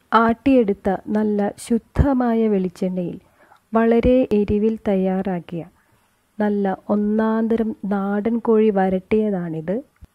ആട്ടിയെടുത്ത നല്ല ശുദ്ധമായ വെളിച്ചെണ്ണയിൽ വളരെ എരിവിൽ തയ്യാറാക്കിയ നല്ല ഒന്നാന്തരം നാടൻ കോഴി വരട്ടിയതാണിത്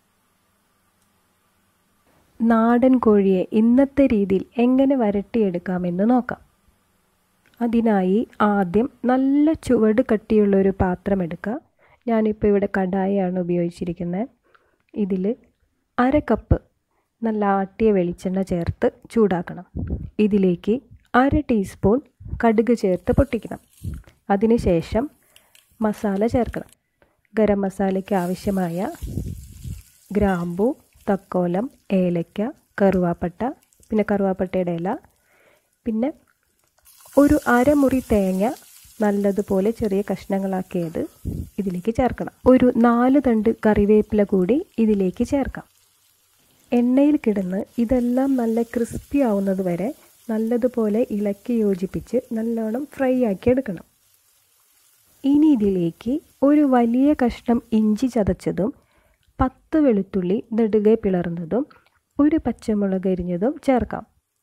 നാടൻ കോഴിയെ ഇന്നത്തെ രീതിയിൽ എങ്ങനെ വരട്ടിയെടുക്കാമെന്ന് നോക്കാം അതിനായി ആദ്യം നല്ല ചുവട് കട്ടിയുള്ള ഒരു പാത്രം എടുക്കുക ഞാനിപ്പോൾ ഇവിടെ കടായാണ് ഉപയോഗിച്ചിരിക്കുന്നത് ഇതിൽ അര കപ്പ് നല്ല ആട്ടിയ വെളിച്ചെണ്ണ ചേർത്ത് ചൂടാക്കണം ഇതിലേക്ക് അര ടീസ്പൂൺ കടുക് ചേർത്ത് പൊട്ടിക്കണം അതിനുശേഷം മസാല ചേർക്കണം ഗരം മസാലയ്ക്ക് ആവശ്യമായ ഗ്രാമ്പു തക്കോലം ഏലക്ക കറുവാപ്പട്ട പിന്നെ കറുവാപ്പട്ടയുടെ ഇല പിന്നെ ഒരു അരമുറി തേങ്ങ നല്ലതുപോലെ ചെറിയ കഷ്ണങ്ങളാക്കിയത് ഇതിലേക്ക് ചേർക്കണം ഒരു നാല് തണ്ട് കറിവേപ്പില കൂടി ഇതിലേക്ക് ചേർക്കാം എണ്ണയിൽ കിടന്ന് ഇതെല്ലാം നല്ല ക്രിസ്പി ആവുന്നത് വരെ നല്ലതുപോലെ ഇളക്കി യോജിപ്പിച്ച് നല്ലോണം ഫ്രൈ ആക്കി എടുക്കണം ഇനി ഇതിലേക്ക് ഒരു വലിയ കഷ്ണം ഇഞ്ചി ചതച്ചതും പത്ത് വെളുത്തുള്ളി നെടുകെ പിളർന്നതും ഒരു പച്ചമുളക് എരിഞ്ഞതും ചേർക്കാം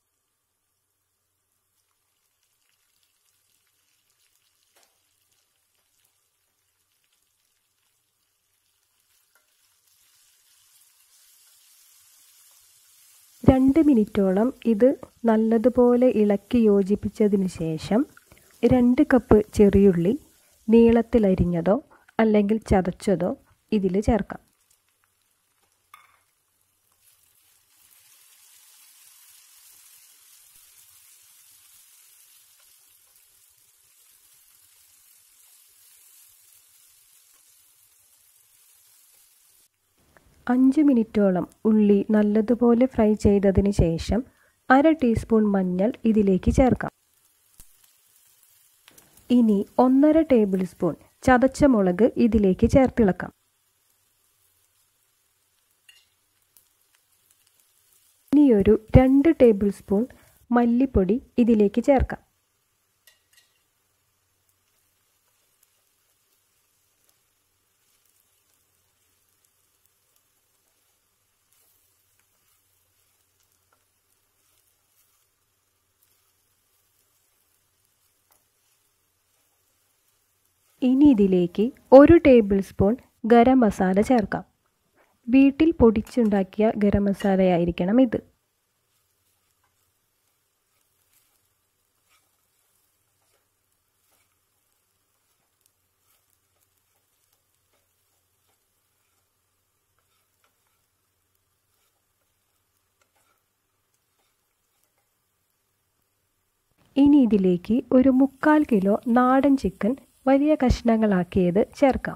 രണ്ട് മിനിറ്റോളം ഇത് നല്ലതുപോലെ ഇളക്കി യോജിപ്പിച്ചതിന് ശേഷം രണ്ട് കപ്പ് ചെറിയുള്ളി നീളത്തിലരിഞ്ഞതോ അല്ലെങ്കിൽ ചതച്ചതോ ഇതിൽ ചേർക്കാം അഞ്ച് മിനിറ്റോളം ഉള്ളി നല്ലതുപോലെ ഫ്രൈ ചെയ്തതിന് ശേഷം അര ടീസ്പൂൺ മഞ്ഞൾ ഇതിലേക്ക് ചേർക്കാം ഇനി ഒന്നര ടേബിൾ സ്പൂൺ ചതച്ച മുളക് ഇതിലേക്ക് ചേർത്തിളക്കാം ഇനിയൊരു രണ്ട് ടേബിൾ സ്പൂൺ മല്ലിപ്പൊടി ഇതിലേക്ക് ചേർക്കാം ഇനി ഇതിലേക്ക് ഒരു ടേബിൾ സ്പൂൺ ഗരം മസാല ചേർക്കാം വീട്ടിൽ പൊടിച്ചുണ്ടാക്കിയ ഗരം മസാലയായിരിക്കണം ഇത് ഇനി ഇതിലേക്ക് ഒരു മുക്കാൽ കിലോ നാടൻ ചിക്കൻ വലിയ കഷ്ണങ്ങളാക്കിയത് ചേർക്കാം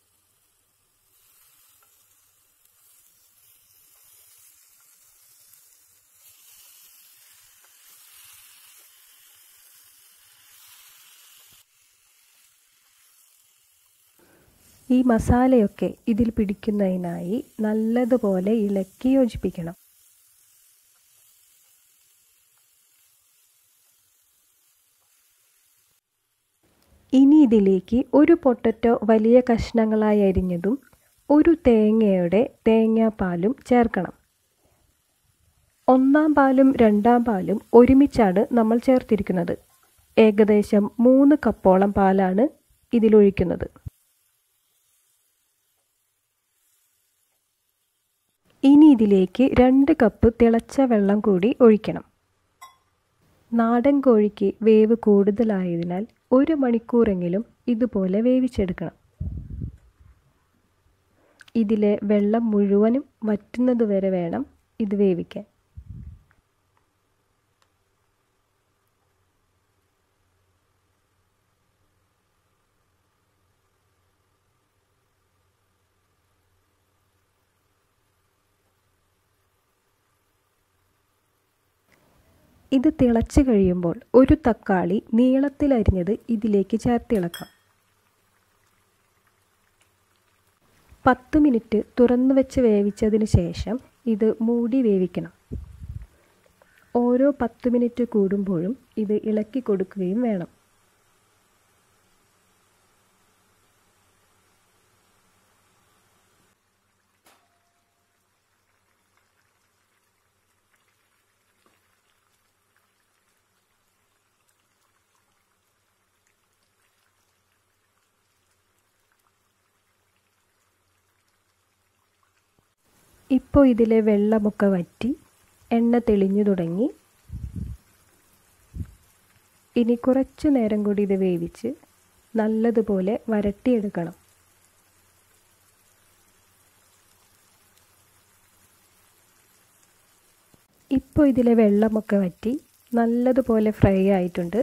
ഈ മസാലയൊക്കെ ഇതിൽ പിടിക്കുന്നതിനായി നല്ലതുപോലെ ഇളക്കി യോജിപ്പിക്കണം ഇനി ഇതിലേക്ക് ഒരു പൊട്ടറ്റോ വലിയ കഷ്ണങ്ങളായി അരിഞ്ഞതും ഒരു തേങ്ങയുടെ തേങ്ങാപ്പാലും ചേർക്കണം ഒന്നാം പാലും രണ്ടാം പാലും ഒരുമിച്ചാണ് നമ്മൾ ചേർത്തിരിക്കുന്നത് ഏകദേശം മൂന്ന് കപ്പോളം പാലാണ് ഇതിലൊഴിക്കുന്നത് ഇനി ഇതിലേക്ക് രണ്ട് കപ്പ് തിളച്ച വെള്ളം കൂടി ഒഴിക്കണം നാടൻ കോഴിക്ക് വേവ് കൂടുതലായതിനാൽ ഒരു മണിക്കൂറെങ്കിലും ഇതുപോലെ വേവിച്ചെടുക്കണം ഇതിലെ വെള്ളം മുഴുവനും വറ്റുന്നത് വരെ വേണം ഇത് വേവിക്കാൻ ഇത് തിളച്ച് കഴിയുമ്പോൾ ഒരു തക്കാളി നീളത്തിലരിഞ്ഞത് ഇതിലേക്ക് ചേർത്തിളക്കാം പത്ത് മിനിറ്റ് തുറന്നു വെച്ച് വേവിച്ചതിന് ശേഷം ഇത് മൂടി വേവിക്കണം ഓരോ പത്ത് മിനിറ്റ് കൂടുമ്പോഴും ഇത് ഇളക്കി കൊടുക്കുകയും വേണം ഇപ്പോൾ ഇതിലെ വെള്ളമൊക്കെ വറ്റി എണ്ണ തെളിഞ്ഞു തുടങ്ങി ഇനി കുറച്ചു നേരം കൂടി ഇത് വേവിച്ച് നല്ലതുപോലെ വരട്ടിയെടുക്കണം ഇപ്പോൾ ഇതിലെ വെള്ളമൊക്കെ വറ്റി നല്ലതുപോലെ ഫ്രൈ ആയിട്ടുണ്ട്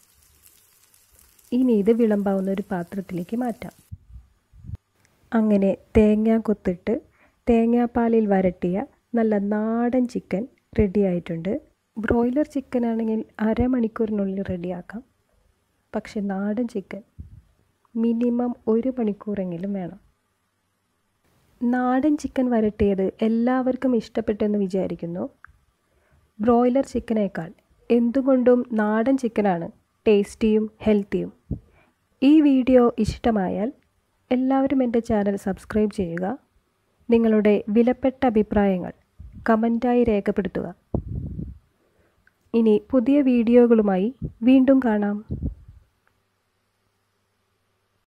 ഇനി ഇത് വിളമ്പാവുന്ന ഒരു പാത്രത്തിലേക്ക് മാറ്റാം അങ്ങനെ തേങ്ങ കൊത്തിട്ട് തേങ്ങാപ്പാലിൽ വരട്ടിയ നല്ല നാടൻ ചിക്കൻ റെഡി ആയിട്ടുണ്ട് ബ്രോയിലർ ചിക്കൻ ആണെങ്കിൽ അരമണിക്കൂറിനുള്ളിൽ റെഡിയാക്കാം പക്ഷെ നാടൻ ചിക്കൻ മിനിമം ഒരു മണിക്കൂറെങ്കിലും വേണം നാടൻ ചിക്കൻ വരട്ടിയത് എല്ലാവർക്കും ഇഷ്ടപ്പെട്ടെന്ന് വിചാരിക്കുന്നു ബ്രോയിലർ ചിക്കനേക്കാൾ എന്തുകൊണ്ടും നാടൻ ചിക്കനാണ് ടേസ്റ്റിയും ഹെൽത്തിയും ഈ വീഡിയോ ഇഷ്ടമായാൽ എല്ലാവരും എൻ്റെ ചാനൽ സബ്സ്ക്രൈബ് ചെയ്യുക നിങ്ങളുടെ വിലപ്പെട്ട അഭിപ്രായങ്ങൾ കമൻറ്റായി രേഖപ്പെടുത്തുക ഇനി പുതിയ വീഡിയോകളുമായി വീണ്ടും കാണാം